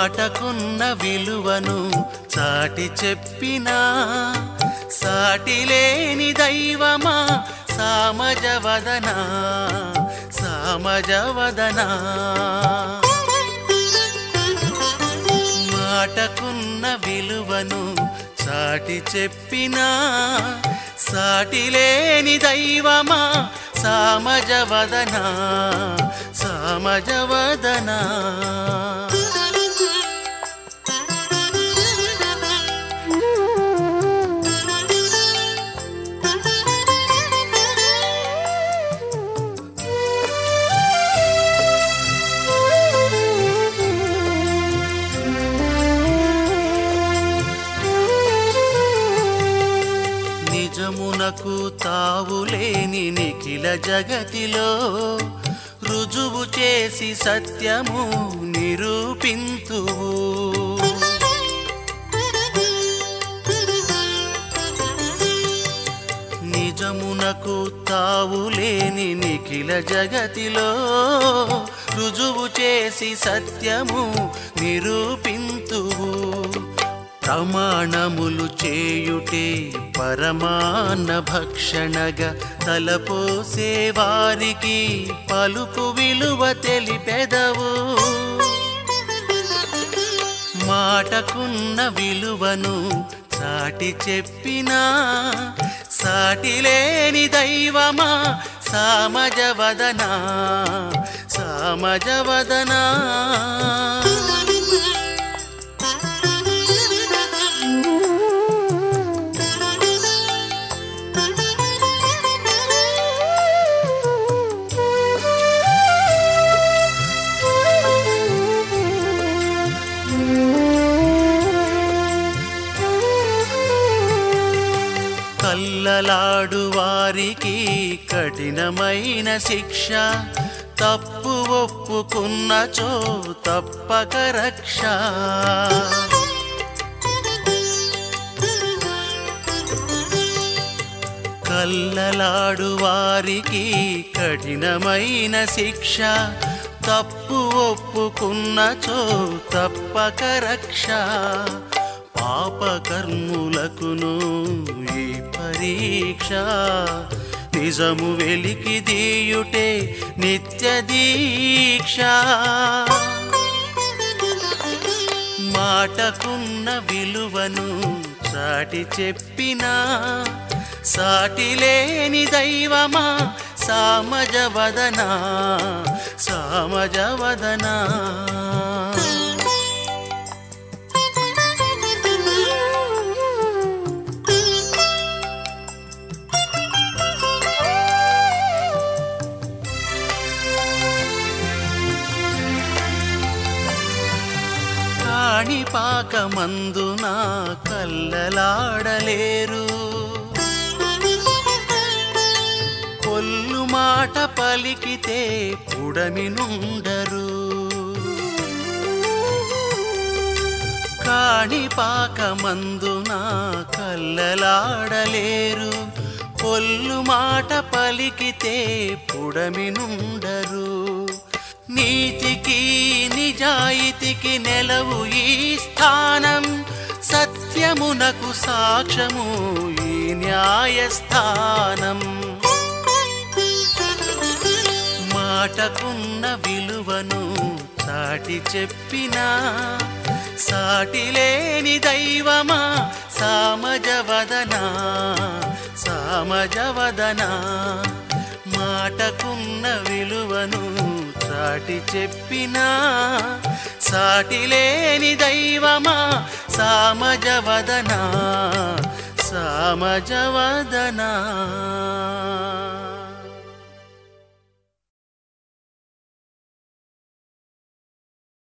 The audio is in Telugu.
మాటకున్న విలువను చాటి చెప్పినా సాటి లేని దైవమా సామజవదనా సామజవదనా మాటకున్న విలువను చాటి చెప్పినా సాటి లేని దైవమా సామజవదనా సామజవదనా నిజమునకు తావులేని నిఖిల జగతిలో రుజువు చేసి సత్యము నిరూపింతువు నిజమునకు తావులేని నిఖిల జగతిలో రుజువు చేసి సత్యము నిరూపింతువు ప్రమాణములు చేయుటే పరమాన్న భక్షణగా తలపోసే వారికి పలుకు విలువ తెలిపెదవు మాటకున్న విలువను చాటి చెప్పినా సాటి లేని దైవమా సామజవదనా సామజవదనా కల్లలాడు వారికి కఠినమైన శిక్ష తప్పు ఒప్పుకున్నచో తప్పక రక్ష కల్లలాడు వారికి కఠినమైన శిక్ష తప్పు ఒప్పుకున్నచో తప్పక రక్ష పాపకర్ములకును ఈ పరీక్ష నిజము వెలికి దీయుటే నిత్య దీక్ష మాటకున్న విలువను చాటి చెప్పినా సాటి లేని దైవమా సామజవదనా సామజవదనా కాణిపాకమందున కల్లలాడలేరు పొల్లు మాట పలికితే పుడమి నుండరు కాణిపాకమందున కల్లలాడలేరు పొల్లు మాట పలికితే పుడమి నుండరు నీతికి నిజాయితీకి నెలవు ఈ స్థానం సత్యమునకు సాక్ష్యము ఈ న్యాయస్థానం మాటకున్న విలువను చాటి చెప్పినా సాటి లేని దైవమా సామజవదనా సామజవదనా మాటకున్న విలువను చాటి చెప్పినా సాటి లేని దైవమా సామజవదనా సామజవదనా